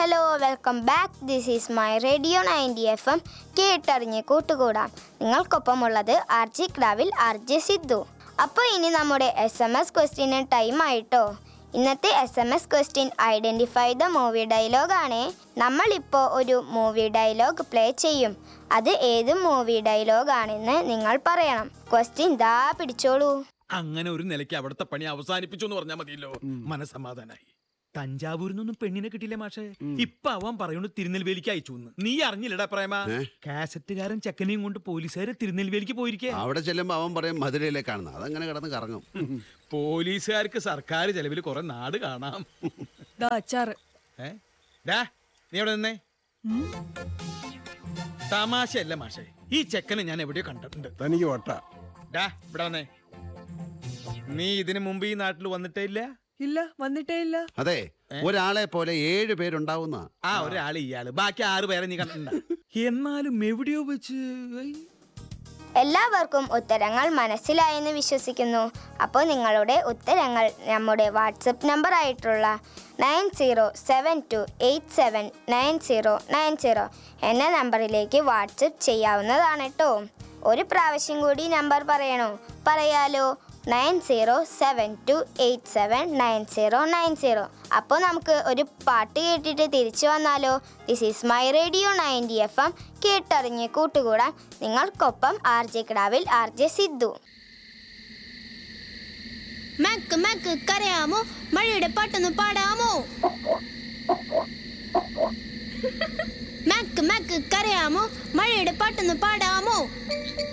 Hello welcome back this is my radio ninety F M കേട്ടറിഞ്ഞ് കൂട്ടുകൂടാം നിങ്ങൾക്കൊപ്പമുള്ളത് R G ക്ലാവിൽ ആർ ജെ സിദ്ധു അപ്പോൾ ഇനി നമ്മുടെ S M S question time ആയിട്ടോ ഇന്നത്തെ S M S question identify the movie ഡയലോഗാണ് നമ്മളിപ്പോൾ ഒരു മൂവി ഡയലോഗ് പ്ലേ ചെയ്യും അത് ഏത് മൂവി ഡയലോഗാണെന്ന് നിങ്ങൾ പറയണം ക്വസ്റ്റ്യൻ ദാ പിടിച്ചോളൂ അങ്ങനെ ഒരു നിലയ്ക്ക് അവിടുത്തെ പണി അവസാനിപ്പിച്ചു എന്ന് പറഞ്ഞാൽ മതിയല്ലോ മനസമാധാനായി തഞ്ചാവൂരിൽ നിന്നൊന്നും പെണ്ണിനെ കിട്ടിയില്ലേ മാഷേ ഇപ്പൊ അവൻ പറയുന്നു തിരുനെൽവേലിക്ക് അയച്ചു എന്ന് നീ അറിഞ്ഞില്ലടാ പ്രേമ കാസറ്റുകാരൻ ചെക്കനെയും കൊണ്ട് പോലീസുകാരെ തിരുനെൽവേലിക്ക് പോയിരിക്കേ അവിടെ ചെല്ലുമ്പോ അവൻ പറയും മധുരയിലേക്കാണെന്ന് അതങ്ങനെ കിടന്ന് കറങ്ങും പോലീസുകാർക്ക് സർക്കാർ ചെലവിൽ കുറെ നാട് കാണാം ദാ അച്ചാറ് ഏ? ഡാ, നീ എവിടെ നിന്നേ തമാശയല്ല മാഷേ ഈ ചെക്കനെ ഞാൻ എവിടെയോ കണ്ടിട്ടുണ്ട് തനിക്ക് വട്ട ഡാ ഇവിടെ വന്നേ നീ ഇതിനു മുമ്പ് ഈ നാട്ടിൽ വന്നിട്ടേ ഇല്ല ഇല്ല വന്നിട്ടേ ഇല്ല അതെ ഒരാളെ പോലെ ഏഴ് പേരുണ്ടാവുന്ന ആ ഒരാള് ഇയാള് ബാക്കി ആറ് പേരെ നീ കണ്ടിട്ടുണ്ട എന്നാലും എവിടെയോ വെച്ച് ഐ, എല്ലാവർക്കും ഉത്തരങ്ങൾ മനസ്സിലായെന്ന് വിശ്വസിക്കുന്നു അപ്പോൾ നിങ്ങളുടെ ഉത്തരങ്ങൾ നമ്മുടെ വാട്സപ്പ് നമ്പർ ആയിട്ടുള്ള nine zero seven two eight seven nine zero nine zero എന്ന നമ്പറിലേക്ക് വാട്സപ്പ് ചെയ്യാവുന്നതാണ് കേട്ടോ ഒരു പ്രാവശ്യം കൂടി നമ്പർ പറയണോ പറയാലോ nine zero seven two eight seven nine zero nine zero അപ്പോൾ നമുക്ക് ഒരു പാട്ട് കേട്ടിട്ട് തിരിച്ചു വന്നാലോ this is my radio ninety F M കേട്ടറിഞ്ഞ് കൂട്ടുകൂടാൻ നിങ്ങൾക്കൊപ്പം ആർ ജെ കിടാവിൽ ആർ ജെ സിദ്ധു മാക്ക് മാക്ക് കരയാമോ മഴയുടെ പാട്ടൊന്ന് പാടാമോ മാക്ക് മാക്ക് കരയാമോ മഴയുടെ പാട്ടൊന്ന് പാടാമോ